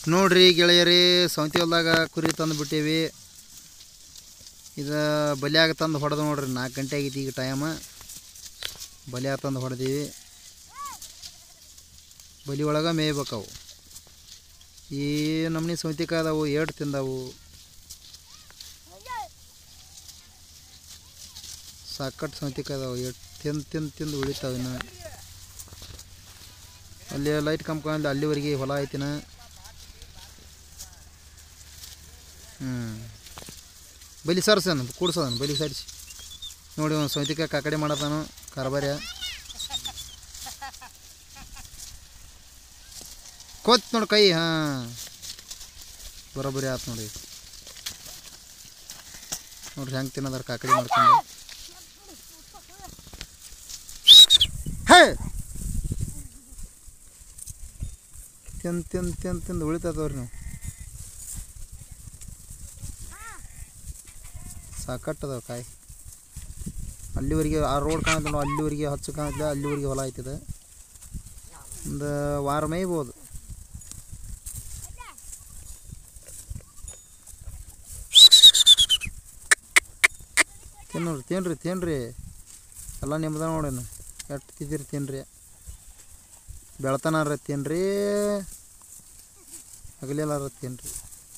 ನೋಡ್ರಿ ಗೆಳೆಯರಿ ಸೌಂತಿ ಹೊಲ್ದಾಗ ಕುರಿ ತಂದು ಬಿಟ್ಟೀವಿ ಇದು ಬಲಿಯಾಗ ತಂದು ಹೊಡೆದು ನೋಡ್ರಿ ನಾಲ್ಕು ಗಂಟೆ ಆಗೈತಿ ಈಗ ಟೈಮ ಬಲಿಯಾಗ ತಂದು ಹೊಡೆದೀವಿ ಬಲಿ ಒಳಗೆ ಮೇಯ್ಬೇಕವು ಈ ನಮ್ನಿ ಸೌತಿಕಾಯಿ ಅದಾವು ಏಟ್ ತಿಂದವು ಸಾಕಟ್ಟು ಸೌತಿಕಾಯಿ ಅದಾವು ಏಟ್ ತಿಂದು ತಿಂದು ತಿಂದು ಉಳಿತಾವ ಇನ್ನು ಅಲ್ಲಿ ಲೈಟ್ ಕಂಪ್ಕೊಂಡು ಅಲ್ಲಿವರೆಗೆ ಹೊಲ ಐತಿನ ಹ್ಞೂ ಬಲಿ ಸರ್ಸನು ಕೂಡ್ಸೋದನು ಬಲಿ ಸರಿಸಿ ನೋಡಿ ಒಂದು ಸೌತಿಕಾಯಿ ಕಾಕಡೆ ಮಾಡತಾನು ಕಾರ್ಬಾರ್ಯ ಕೋತ್ ನೋಡಿ ಕೈ ಹಾಂ ಬರೋಬ್ಬರಿ ಆತು ನೋಡಿ ನೋಡ್ರಿ ಹೆಂಗೆ ತಿನ್ನೋದಾರ ಕಾಕಡಿ ಮಾಡ್ಕೊಂಡು ಹೇ ತಿಂದು ತಿಂದು ತಿಂದು ತಿಂದು ಉಳಿತದವ್ರಿ ನೀವು ಸಾಕಟ್ಟದವ ಕಾಯಿ ಅಲ್ಲಿವರೆಗೆ ಆ ರೋಡ್ ಕಾಣುತ್ತಲ್ಲ ಅಲ್ಲಿವರೆಗೆ ಹಚ್ಚು ಕಾಣುತ್ತೆ ಅಲ್ಲಿವರೆಗೆ ಹೊಲ ಆಯ್ತದೆ ಒಂದು ವಾರ ಮೇಯ್ಬೋದು ತಿನ್ನೋರಿ ತಿನ್ರಿ ತಿನ್ರಿ ಎಲ್ಲ ನಿಮ್ದ ನೋಡೇನು ಎಷ್ಟು ತಿದ್ದೀರಿ ತಿನ್ರಿ ಬೆಳ್ತನಾರ ತಿನ್ರಿ ಹಗಲೆಲ್ಲಾರ ತಿನ್ರಿ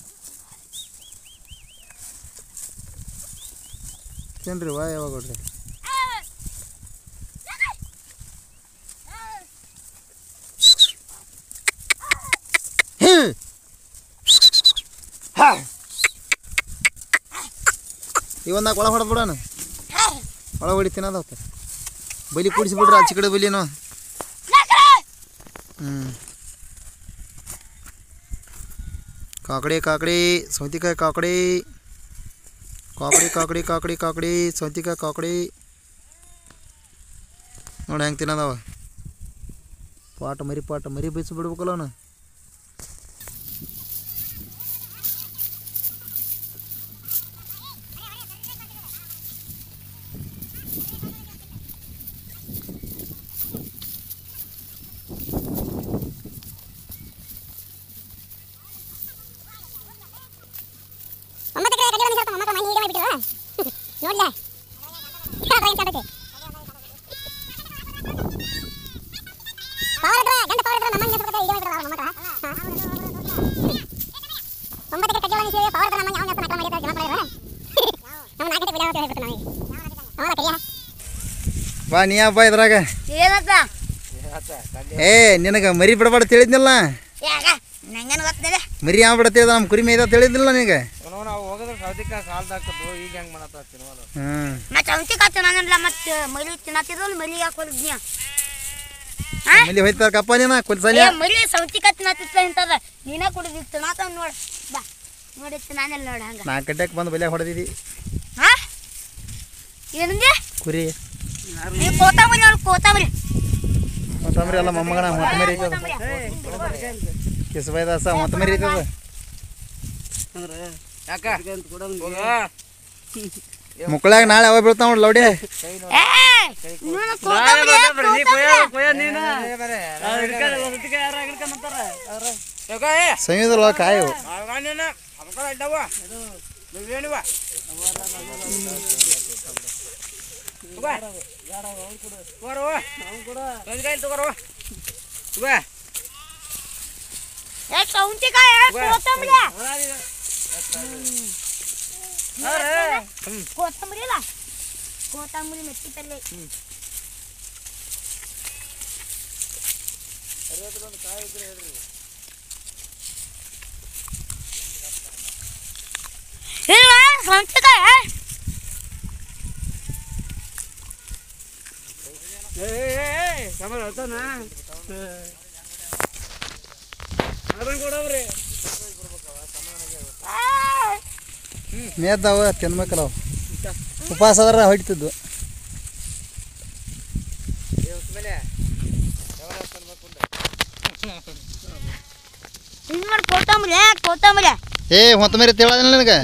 ತಿನ್ರಿ ವಾ ಯಾವಾಗ ಕೊಡ್ರಿ ಇವೊಂದಾಗ ಒಳ ಹೊಡೆದ್ ಬಿಡೋಣ ಒಳ ಹೊಡಿ ತಿನ್ನೋದತ್ತ ಬಲಿ ಕೂಡಿಸ್ಬಿಡ್ರಿ ಆಚೆ ಕಡೆ ಬಲಿನೋ ಹ್ಞೂ ಕಾಕಡಿ ಕಾಕಡಿ ಸೌತಿಕಾಯಿ ಕಾಕಡಿ ಕಾಕಡಿ ಕಾಕಡಿ ಕಾಕಡಿ ಕಾಕಡಿ ಸೌತಿಕಾಯಿ ಕಾಕಡಿ ನೋಡಿ ಹೆಂಗೆ ತಿನ್ನೋದವ ಪಾಟ ಮರಿ ಪಾಟ ಮರಿ ಬೀಸಿ ಬಿಡ್ಬೇಕಲ್ಲ ಅವನು ಒಂಬತ್ತು ಕಡೆ ಕಡ್ಡಿ ಒಂದು ಸ್ವಲ್ಪ ಮೊಮ್ಮಕ್ಕಳು ಮನೆ ಹೀಗೆ ಮಾಡಿಬಿಟ್ರು ನೋಡ್ಲ ಪವರ್ ಗಂಡ ಪವರ್ ನಮ್ಮ ಮನೆ ಸ್ವಲ್ಪ ಹೀಗೆ ಮಾಡಿಬಿಟ್ರು ಮೊಮ್ಮಕ್ಕಳು ಒಂಬತ್ತು ಕಡೆ ಕಡ್ಡಿ ಒಂದು ಪವರ್ ನಮ್ಮ ಯಾವ ನಕಲ ಮಾಡಿದ್ರೆ ಜನ ಮಾಡಿದ್ರು ನಮ್ಮ ನಾಲ್ಕು ಬಿಡ ಹೇಳ್ಬಿಟ್ಟು ನಮಗೆ ಅವನ ಕರಿಯ ಬಾ ನೀ ಹಬ್ಬ ಇದ್ರಾಗ ಏನಂತ ಏ ನಿನಗೆ ಮರಿ ಬಿಡಬಾರ್ದು ತಿಳಿದ್ನಿಲ್ಲ ಯಾಕ ನಂಗೇನು ಗೊತ್ತಿದೆ ಮರಿ ಯಾವ ಬಿಡ ತಿಳಿದ ನಮ್ಮ ಕುರಿ ಮೇಯ್ದ ತಿಳಿದಿಲ್ಲ ನಿನಗೆ ನಾವು ಹೋಗಿದ್ರೆ ಸೌದಿಕಾಯಿ ಸಾಲ್ದಾಕದು ಈಗ ಹೆಂಗೆ ಮಾಡತ್ತ ತಿನ್ವಲ್ಲ ಹ್ಞೂ ಮತ್ತೆ ಚೌಂತಿ ಕಾತು ನಾನಲ್ಲ ಮತ್ತೆ ಮರಿ ತಿನ್ನತ್ತಿದ್ರು ಮರಿ ಯಾಕೆ ಹೊರದ್ನ್ಯಾ ಮಲ್ಲಿ ಹೋಯ್ತಾರ ಕಪ್ಪ ನೀನ ಕುಲ್ಸಲ್ಲ ಏ ಮರಿ ಸೌತಿಕಾಯಿ ತಿನ್ನತ್ತಿತ್ತ ಇಂತದ ನೀನ ಕುಡಿದಿ ತಿನ್ನತ ನೋಡ ಬಾ ನೋಡಿತ್ತು ನಾನೆಲ್ಲ ನೋಡ ಹಂಗ ನಾಲ್ಕು ಗಂಟೆಗೆ ಬಂದು ಬಲೆ ಹೊಡೆದಿದ್ದಿ ಹಾ ಏನಂದೆ ಕುರಿ ನೀ ಕೋತಂಬರಿ ನೋಡು ಕೋತಂಬರಿ ಹೊತ್ತಂಬ್ರಿ ಎಲ್ಲ ಮೊಮ್ಮಗನ ಹೊತ್ತ ಮರಿ ಐತದ ಕಿಸಬಾಯಿ ದಾಸ ಹೊತ್ತ ಮರಿ ಐತದ ಯಾಕ ಮುಕ್ಕಳಾಗ ನಾಳೆ ಅವ ಬೀಳ್ತಾವ ನೋಡಿ ಲೌಡಿ ಏ ನೀನು ಕೋತಂಬರಿ ಸಂಯುದ್ರಲ್ಲ ಕಾಯು ಏ ಸೌಂತಿಕಾಯಿ ಕೋತಂಬರಿ ಕೋತಂಬರಿ ಇಲ್ಲ ಕೋತಂಬರಿ ಮೆತ್ತಿ ಪಲ್ಲೆ ಇಲ್ಲ ಸೌಂತಿಕಾಯಿ ಮೇದ್ದಾವ ತಿನ್ಬೇಕಲ್ಲ ಅವು ಉಪವಾಸ ಅದ್ರ ಹೊಡಿತಿದ್ವು ಹಿಂಗ್ ಮಾಡಿ ಕೋತಂಬರಿ ಕೋತಂಬರಿ ಏ ಹೊತ್ತ ಮರಿ ತಿಳೋದಿಲ್ಲ ನನಗೆ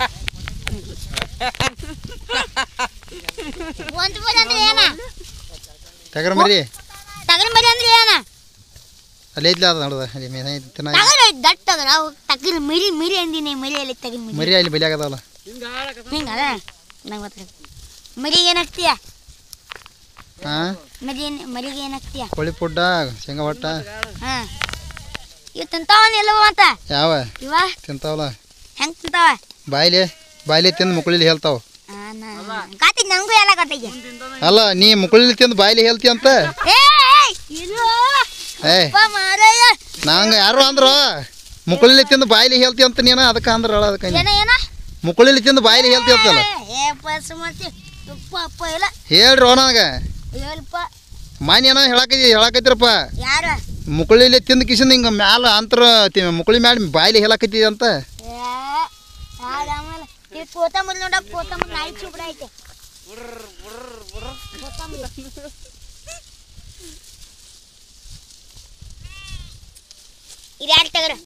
ಒಂದು ಮರಿ ಅಂದ್ರೆ ಏನ ಟಗರ ಮರಿ ತಗರ ಮರಿ ಅಂದ್ರೆ ಏನ ಅಲ್ಲೇ ಇದ್ಲ ಅದ ನೋಡದ ಅಲ್ಲಿ ಮೇನ ತಿನ್ನ ತಗರ ದಟ್ಟ ಅದ ನಾವು ತಗರ್ ಮಿರಿ ಮಿರಿ ಅಂದಿನಿ ಮರಿಯಲ್ಲಿ ತಗರ್ ಮಿರಿ ಮರಿ ಅಲ್ಲಿ ಬಲಿ ಆಗದವಲ್ಲ ಹಿಂಗ ಅದ ನಂಗೆ ಗೊತ್ತಿಲ್ಲ ಮರಿಗೆ ಏನಾಗ್ತೀಯ ಹಾಂ ಮರಿ ಮರಿಗೆ ಏನಾಗ್ತೀಯ ಕೋಳಿ ಪುಡ್ಡ ಶೇಂಗಾ ಹೊಟ್ಟ ಹಾ ಇವ್ ತಿಂತಾವನ್ ಎಲ್ಲವ ಮತ್ತ ಯಾವ ಇವ ತಿಂತಾವಲ್ಲ ಹೆಂಗ್ ತಿಂತಾವ ಬಾಯ್ಲೆ ಬಾಯ್ಲೆ ತಿಂದು ಮುಕುಳಿಲಿ ಹೇಳ್ತಾವ ಕಾತಿ ನಂಗೂ ಎಲ್ಲ ಗೊತ್ತೈತಿ ಅಲ್ಲ ನೀ ಮುಕುಳಿಲಿ ತಿಂದು ಬಾಯ್ಲಿ ಹೇಳ್ತಿ ಅಂತ ಏ ಇಲ್ಲೋ ಏ ಅಪ್ಪ ಮಾರಯ್ಯ ನಂಗೆ ಯಾರು ಅಂದ್ರು ಮುಕುಳಿಲಿ ತಿಂದು ಬಾಯ್ಲಿ ಹೇಳ್ತಿ ಅಂತ ನೀನು ಅದಕ್ಕೆ ಅಂದ್ರಲ್ಲ ಅದಕ್ಕೆ ಏನ ಏನ ಮುಕುಳಿಲಿ ತಿಂದು ಬಾಯ್ಲಿ ಹೇಳ್ತಿ ಅಂತಲ್ಲ ಏ ಪಸ್ ಮಾಡ್ತಿ ಅಪ್ಪ ಅಪ್ಪ ಇಲ್ಲ ಹೇಳ್ರಿ ನನಗೆ ಹೇಳ್ಪ ಮಾನ್ಯ ಏನೋ ಹೇಳಕೈತಿ ಹೇಳಕೈತಿರಪ್ಪ ಯಾರ ಮುಕುಳಿಲಿ ತಿಂದು ಕಿಶನ್ ಹಿಂಗೆ ಮ್ಯಾಲ ಅಂತರ ತಿ- ಮುಕುಳಿ ಮ್ಯಾಲ ಬಾಯ್ಲಿ ಹೇಳಕೈತಿ ಅಂತ ಏ ಆಗ ಆಮೇಲೆ ಈ ಕೋತಂಬರಿ ನೋಡ ಕೋತಂಬರಿ ನಾಯಿ ಚೂಪಡ ಐತೆ ಕೋತಂಬರಿ ಇದು ಯಾರು ತೆಗ್ರ